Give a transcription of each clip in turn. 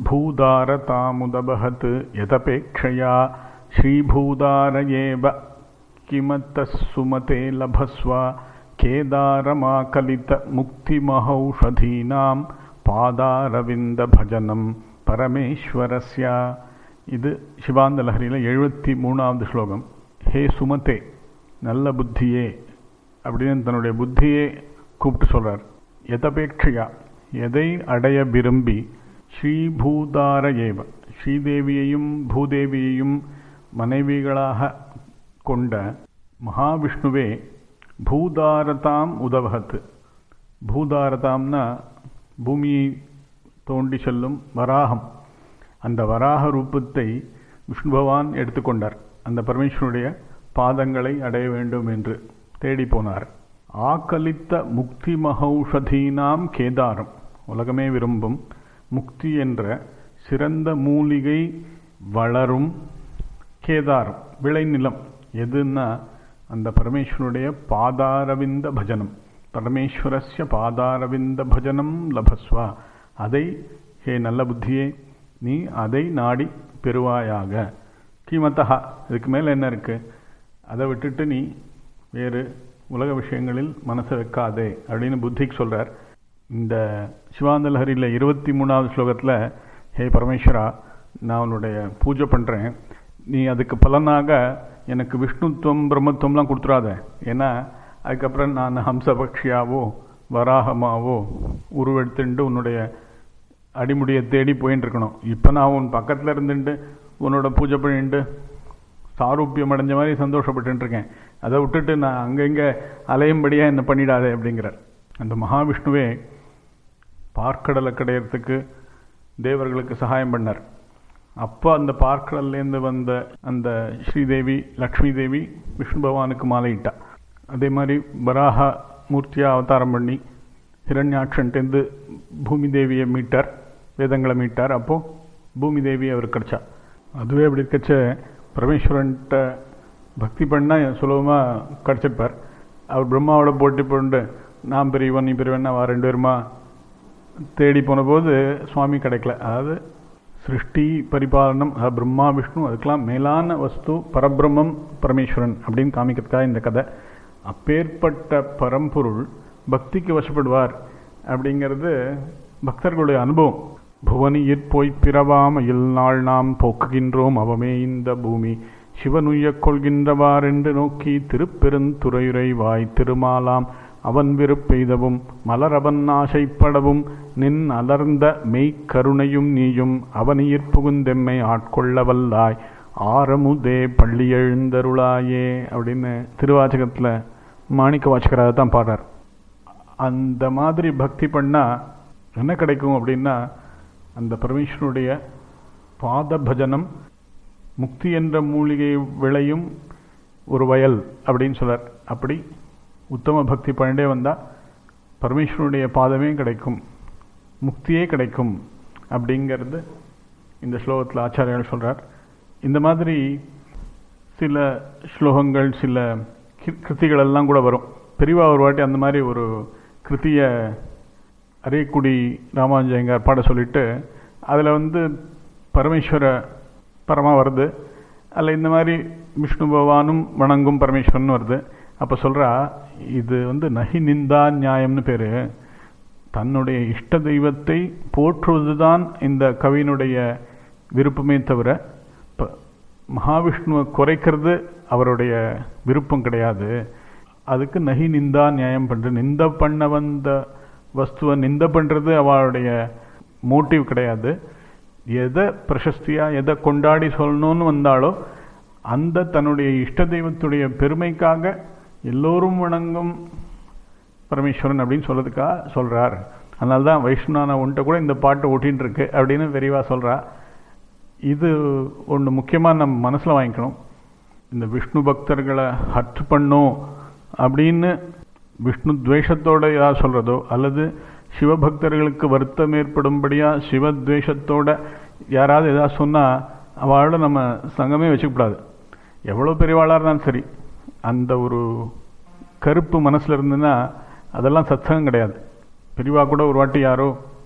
भूदारतामुदबहत् यदपेक्षया श्रीभूदार एव किमतः सुमते लभस्व केदारमाकलितमुक्तिमहौषधीनां பாதாரவிந்தபஜனம் பரமேஸ்வரஸ்யா இது சிவாந்த லஹரியில் எழுபத்தி மூணாவது ஸ்லோகம் ஹே சுமதே நல்ல புத்தியே அப்படின்னு தன்னுடைய புத்தியே கூப்பிட்டு சொல்றார் எதபேட்சையா எதை அடைய விரும்பி ஸ்ரீபூதார ஏவ ஸ்ரீதேவியையும் பூதேவியையும் மனைவிகளாக கொண்ட மகாவிஷ்ணுவே பூதாரதாம் உதவகத்து பூதாரதாம்னா பூமியை தோண்டி செல்லும் வராகம் அந்த வராக ரூபத்தை விஷ்ணு பகவான் எடுத்துக்கொண்டார் அந்த பரமேஸ்வருடைய பாதங்களை அடைய வேண்டும் என்று தேடி போனார் ஆக்கலித்த முக்தி மகௌஷதீனாம் கேதாரம் உலகமே விரும்பும் முக்தி என்ற சிறந்த மூலிகை வளரும் கேதாரம் விளைநிலம் எதுன்னா அந்த பரமேஸ்வருடைய பாதாரவிந்த பஜனம் பரமேஸ்வரஸ்ய பாதாரவிந்த பஜனம் லபஸ்வா அதை ஹே நல்ல புத்தியே நீ அதை நாடி பெறுவாயாக கீமத்தகா இதுக்கு மேலே என்ன இருக்கு அதை விட்டுட்டு நீ வேறு உலக விஷயங்களில் மனசை வைக்காதே அப்படின்னு புத்திக்கு சொல்றார் இந்த சிவாந்த லஹரியில் இருபத்தி மூணாவது ஸ்லோகத்தில் ஹே பரமேஸ்வரா நான் உன்னுடைய பூஜை பண்ணுறேன் நீ அதுக்கு பலனாக எனக்கு விஷ்ணுத்துவம் பிரம்மத்துவம்லாம் கொடுத்துடாத ஏன்னா அதுக்கப்புறம் நான் ஹம்சபக்ஷியாவோ வராகமாவோ உருவெடுத்துட்டு உன்னுடைய அடிமுடியை தேடி போயின்னு இருக்கணும் இப்போ நான் உன் பக்கத்தில் இருந்துட்டு உன்னோட பூஜை பண்ணிட்டு சாரூபியம் அடைஞ்ச மாதிரி சந்தோஷப்பட்டு இருக்கேன் அதை விட்டுட்டு நான் அங்கங்கே அலையும்படியாக என்ன பண்ணிடாதே அப்படிங்கிறார் அந்த மகாவிஷ்ணுவே பார்க்கடலை கடையிறதுக்கு தேவர்களுக்கு சகாயம் பண்ணார் அப்போ அந்த பார்க்கடல்லேருந்து வந்த அந்த ஸ்ரீதேவி லக்ஷ்மி தேவி விஷ்ணு பகவானுக்கு மாலையிட்டா அதே மாதிரி வராக மூர்த்தியாக அவதாரம் பண்ணி ஹிரண்யாட்சன்ட்டேருந்து பூமி தேவியை மீட்டார் வேதங்களை மீட்டார் அப்போது பூமி தேவி அவர் கிடச்சா அதுவே அப்படி இருக்கச்ச பரமேஸ்வரன்ட்ட பக்தி பண்ணால் சுலபமாக கிடச்சிருப்பார் அவர் பிரம்மாவோட போட்டி போட்டு நான் பெரியவன் நீ பெரியவன் வா ரெண்டு பேருமா தேடி போன போது சுவாமி கிடைக்கல அதாவது சிருஷ்டி பரிபாலனம் பிரம்மா விஷ்ணு அதுக்கெல்லாம் மேலான வஸ்து பரபிரம்மம் பரமேஸ்வரன் அப்படின்னு காமிக்கிறதுக்காக இந்த கதை அப்பேற்பட்ட பரம்பொருள் பக்திக்கு வசப்படுவார் அப்படிங்கிறது பக்தர்களுடைய அனுபவம் புவனியிற் போய் பிறவாமையில் நாள் நாம் போக்குகின்றோம் அவமே இந்த பூமி சிவனுய்யக் கொள்கின்றவாறென்று நோக்கி திருப்பெருந்துறையுரை வாய் திருமாலாம் அவன் விருப்பெய்தவும் மலரவன் ஆசைப்படவும் நின் அலர்ந்த மெய்க்கருணையும் நீயும் அவனியிற் புகுந்தெம்மை ஆட்கொள்ள வல்லாய் ஆரமுதே பள்ளி எழுந்தருளாயே அப்படின்னு திருவாச்சகத்தில் மாணிக்க வாச்சகராக தான் பாடுறார் அந்த மாதிரி பக்தி பண்ணால் என்ன கிடைக்கும் அப்படின்னா அந்த பரமேஸ்வருடைய பாத பஜனம் முக்தி என்ற மூலிகை விளையும் ஒரு வயல் அப்படின்னு சொல்றார் அப்படி உத்தம பக்தி பண்ணிட்டே வந்தால் பரமேஸ்வருடைய பாதமே கிடைக்கும் முக்தியே கிடைக்கும் அப்படிங்கிறது இந்த ஸ்லோகத்தில் ஆச்சாரியால் சொல்கிறார் இந்த மாதிரி சில ஸ்லோகங்கள் சில கிருத்திகள் எல்லாம் கூட வரும் பெரியவா ஒரு வாட்டி அந்த மாதிரி ஒரு கிருத்திய அரியக்குடி ராமானுஜயங்கார் பாட சொல்லிட்டு அதில் வந்து பரமேஸ்வர பரமாக வருது அதில் இந்த மாதிரி விஷ்ணு பகவானும் வணங்கும் பரமேஸ்வரன் வருது அப்போ சொல்கிறா இது வந்து நகி நிந்தா நியாயம்னு பேர் தன்னுடைய இஷ்ட தெய்வத்தை போற்றுவது தான் இந்த கவியினுடைய விருப்பமே தவிர இப்போ மகாவிஷ்ணுவை குறைக்கிறது அவருடைய விருப்பம் கிடையாது அதுக்கு நகி நிந்தா நியாயம் பண்ணுற நிந்த பண்ண வந்த வஸ்துவை நிந்த பண்ணுறது அவளுடைய மோட்டிவ் கிடையாது எதை பிரசஸ்தியாக எதை கொண்டாடி சொல்லணும்னு வந்தாலோ அந்த தன்னுடைய இஷ்ட தெய்வத்துடைய பெருமைக்காக எல்லோரும் வணங்கும் பரமேஸ்வரன் அப்படின்னு சொல்றதுக்காக சொல்கிறார் அதனால தான் வைஷ்ணவான உன்ட்ட கூட இந்த பாட்டு ஓட்டின்னு இருக்கு அப்படின்னு விரிவாக சொல்கிறா இது ஒன்று முக்கியமாக நம்ம மனசில் வாங்கிக்கணும் இந்த விஷ்ணு பக்தர்களை ஹர்ட் பண்ணும் அப்படின்னு விஷ்ணு துவேஷத்தோட ஏதாவது சொல்கிறதோ அல்லது சிவபக்தர்களுக்கு வருத்தம் ஏற்படும்படியாக சிவத்வேஷத்தோட யாராவது ஏதாவது சொன்னால் அவளோட நம்ம சங்கமே வச்சுக்கூடாது எவ்வளோ பெரியவாளாக இருந்தாலும் சரி அந்த ஒரு கருப்பு மனசில் இருந்துன்னா அதெல்லாம் சத்சங்கம் கிடையாது பெரியவா கூட ஒரு வாட்டி யாரோ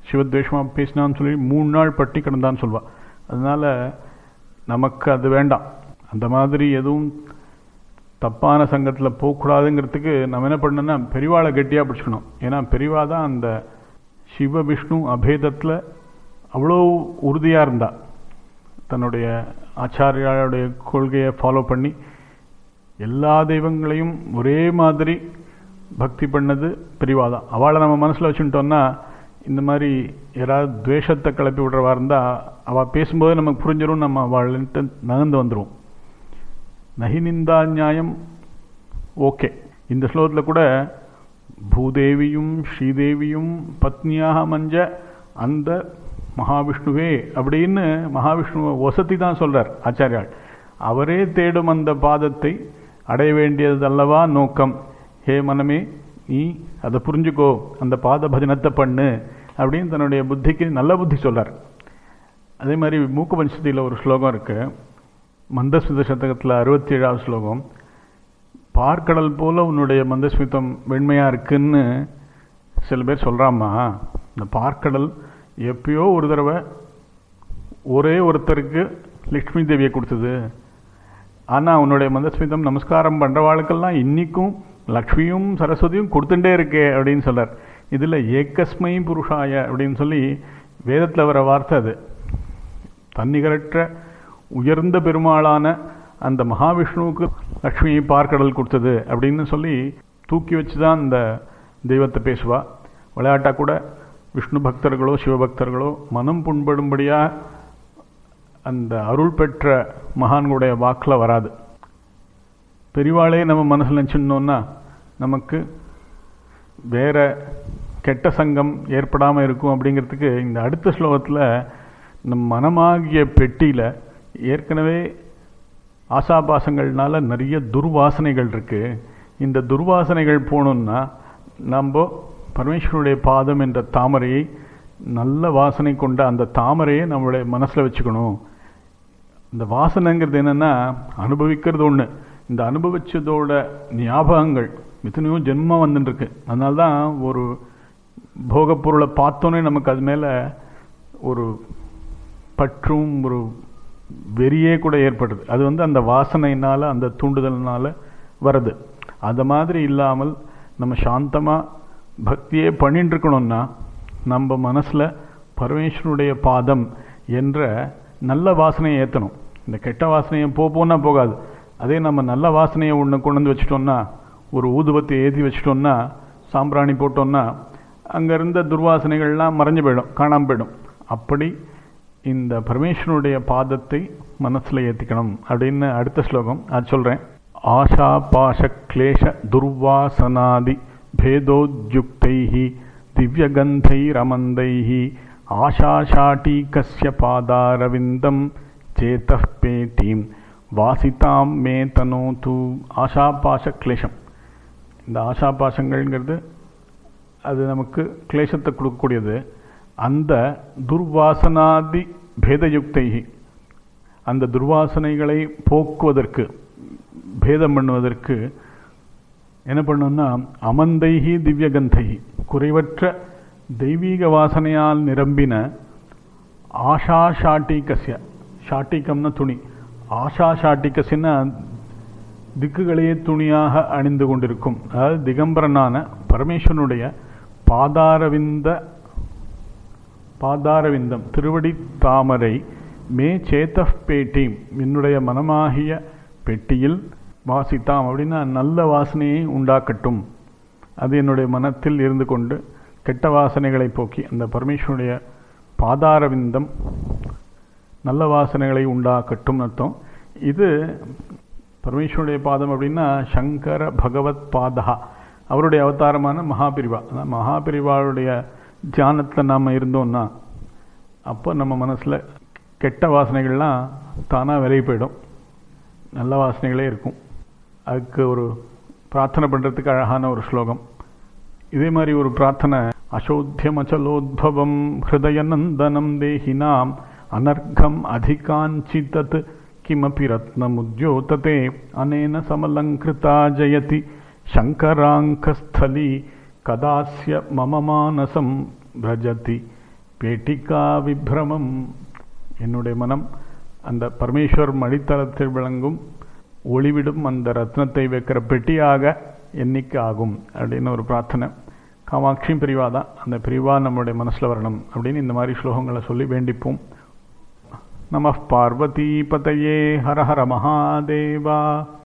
சிவத்வேஷமாக பேசினான்னு சொல்லி மூணு நாள் பட்டி கிடந்தான்னு சொல்லுவாள் அதனால் நமக்கு அது வேண்டாம் அந்த மாதிரி எதுவும் தப்பான சங்கத்தில் போகக்கூடாதுங்கிறதுக்கு நம்ம என்ன பண்ணணும்னா பெரிவாளை கெட்டியாக பிடிச்சிக்கணும் ஏன்னா பெரிவா தான் அந்த சிவ விஷ்ணு அபேதத்தில் அவ்வளோ உறுதியாக இருந்தா தன்னுடைய ஆச்சாரியாளுடைய கொள்கையை ஃபாலோ பண்ணி எல்லா தெய்வங்களையும் ஒரே மாதிரி பக்தி பண்ணது பெரிவா தான் அவளை நம்ம மனசில் வச்சுட்டோம்னா இந்த மாதிரி யாராவது துவேஷத்தை கிளப்பி விடுறவா இருந்தால் அவள் பேசும்போது நமக்கு புரிஞ்சிடும் நம்ம அவள்கிட்ட நகர்ந்து வந்துடுவோம் நகிநிந்தா நியாயம் ஓகே இந்த ஸ்லோகத்தில் கூட பூதேவியும் ஸ்ரீதேவியும் பத்னியாக மஞ்ச அந்த மகாவிஷ்ணுவே அப்படின்னு மகாவிஷ்ணுவை வசதி தான் சொல்கிறார் ஆச்சாரியால் அவரே தேடும் அந்த பாதத்தை அடைய வேண்டியது அல்லவா நோக்கம் ஹே மனமே நீ அதை புரிஞ்சுக்கோ அந்த பாத பஜனத்தை பண்ணு அப்படின்னு தன்னுடைய புத்திக்கு நல்ல புத்தி சொல்கிறார் அதே மாதிரி மூக்க பஞ்சத்தில் ஒரு ஸ்லோகம் இருக்குது மந்தஸ்மித சதகத்தில் அறுபத்தி ஏழாவது ஸ்லோகம் பார்க்கடல் போல உன்னுடைய மந்தஸ்மிதம் வெண்மையாக இருக்குன்னு சில பேர் சொல்கிறாம்மா இந்த பார்க்கடல் எப்பயோ ஒரு தடவை ஒரே ஒருத்தருக்கு லக்ஷ்மி தேவியை கொடுத்தது ஆனால் உன்னுடைய மந்தஸ்மிதம் நமஸ்காரம் பண்ணுறவாளுக்கெல்லாம் இன்றைக்கும் லக்ஷ்மியும் சரஸ்வதியும் கொடுத்துட்டே இருக்கே அப்படின்னு சொல்கிறார் இதில் ஏக்கஸ்மை புருஷாய அப்படின்னு சொல்லி வேதத்தில் வர வார்த்தை அது தன்னிகரற்ற உயர்ந்த பெருமாளான அந்த மகாவிஷ்ணுவுக்கு லக்ஷ்மியை பார்க்கடல் கொடுத்தது அப்படின்னு சொல்லி தூக்கி வச்சு தான் அந்த தெய்வத்தை பேசுவா விளையாட்டாக கூட விஷ்ணு பக்தர்களோ சிவபக்தர்களோ மனம் புண்படும்படியாக அந்த அருள் பெற்ற மகான்களுடைய வாக்கில் வராது பெரிவாளே நம்ம மனசில் நினச்சிருந்தோம்னா நமக்கு வேற கெட்ட சங்கம் ஏற்படாமல் இருக்கும் அப்படிங்கிறதுக்கு இந்த அடுத்த ஸ்லோகத்தில் நம் மனமாகிய பெட்டியில் ஏற்கனவே ஆசாபாசங்கள்னால நிறைய துர்வாசனைகள் இருக்குது இந்த துர்வாசனைகள் போகணுன்னா நம்ம பரமேஸ்வருடைய பாதம் என்ற தாமரையை நல்ல வாசனை கொண்ட அந்த தாமரையை நம்மளுடைய மனசில் வச்சுக்கணும் இந்த வாசனைங்கிறது என்னென்னா அனுபவிக்கிறது ஒன்று இந்த அனுபவிச்சதோட ஞாபகங்கள் எத்தனையோ ஜென்மம் வந்துட்டுருக்கு அதனால தான் ஒரு போகப்பொருளை பார்த்தோன்னே நமக்கு அது மேலே ஒரு பற்றும் ஒரு வெறியே கூட ஏற்படுது அது வந்து அந்த வாசனையினால் அந்த தூண்டுதல்னால வருது அந்த மாதிரி இல்லாமல் நம்ம சாந்தமாக பக்தியே பண்ணிட்டு இருக்கணும்னா நம்ம மனசில் பரமேஸ்வரனுடைய பாதம் என்ற நல்ல வாசனையை ஏற்றணும் இந்த கெட்ட வாசனையை போ போனா போகாது அதே நம்ம நல்ல வாசனையை ஒன்று கொண்டு வந்து வச்சிட்டோம்னா ஒரு ஊதுபத்தி ஏற்றி வச்சிட்டோம்னா சாம்பிராணி போட்டோம்னா அங்கே இருந்த துர்வாசனைகள்லாம் மறைஞ்சு போயிடும் காணாமல் போயிடும் அப்படி இந்த பரமேஸ்வரனுடைய பாதத்தை மனசில் ஏற்றிக்கணும் அப்படின்னு அடுத்த ஸ்லோகம் அது சொல்கிறேன் ஆஷா பாஷ கிளேஷ துர்வாசனாதி பேதோத்யுக்தைஹி திவ்யகந்தைரமந்தைஹி ஆஷாஷாட்டீகஸ்ய பாதாரவிந்தம் சேத்தः பேட்டீம் வாசிதாம் மே தனோது ஆஷாபாஷ கிளேஷம் இந்த ஆஷாபாஷங்கள்ங்கிறது அது நமக்கு கிளேசத்தை கொடுக்கக்கூடியது அந்த துர்வாசனாதி பேதயுக்தைகி அந்த துர்வாசனைகளை போக்குவதற்கு பேதம் பண்ணுவதற்கு என்ன பண்ணணும்னா அமந்தைகி திவ்யகந்தைகி குறைவற்ற தெய்வீக வாசனையால் நிரம்பின ஆஷா ஷாட்டிகசிய ஷாட்டிகம்னா துணி ஆஷா ஷாட்டிகசின்னா திக்குகளையே துணியாக அணிந்து கொண்டிருக்கும் அதாவது திகம்பரனான பரமேஸ்வரனுடைய பாதாரவிந்த பாதாரவிந்தம் திருவடி தாமரை மே சேத்தப் பேட்டி என்னுடைய மனமாகிய பெட்டியில் வாசித்தாம் அப்படின்னா நல்ல வாசனையை உண்டாக்கட்டும் அது என்னுடைய மனத்தில் இருந்து கொண்டு கெட்ட வாசனைகளை போக்கி அந்த பரமேஸ்வருடைய பாதாரவிந்தம் நல்ல வாசனைகளை உண்டாக்கட்டும் அர்த்தம் இது பரமேஸ்வருடைய பாதம் அப்படின்னா சங்கர பகவத் பாதா அவருடைய அவதாரமான மகாபிரிவா அதான் மகாபிரிவாளுடைய தியானத்தில் நாம் இருந்தோம்னா அப்போ நம்ம மனசில் கெட்ட வாசனைகள்லாம் தானாக விலகி போயிடும் நல்ல வாசனைகளே இருக்கும் அதுக்கு ஒரு பிரார்த்தனை பண்ணுறதுக்கு அழகான ஒரு ஸ்லோகம் இதே மாதிரி ஒரு பிரார்த்தனை அசோத்தியமச்சலோத்பவம் ஹிருதயநந்தனம் தேஹினாம் அனர்க்கம் அதிகாஞ்சிதத் கிமபி ரத்னமுத்யோததே அனேன சமலங்கிருதா ஜயதி சங்கராங்கஸ்தலி கதாஸ்ய மம மானசம் பிரஜதி பேட்டிக்கா விப்ரமம் என்னுடைய மனம் அந்த பரமேஸ்வர் மடித்தளத்தில் விளங்கும் ஒளிவிடும் அந்த ரத்னத்தை வைக்கிற பெட்டியாக என்னைக்கு ஆகும் அப்படின்னு ஒரு பிரார்த்தனை காமாட்சியும் பிரிவா தான் அந்த பிரிவா நம்மளுடைய மனசில் வரணும் அப்படின்னு இந்த மாதிரி ஸ்லோகங்களை சொல்லி வேண்டிப்போம் நம பார்வதி பதையே ஹர ஹர மகாதேவா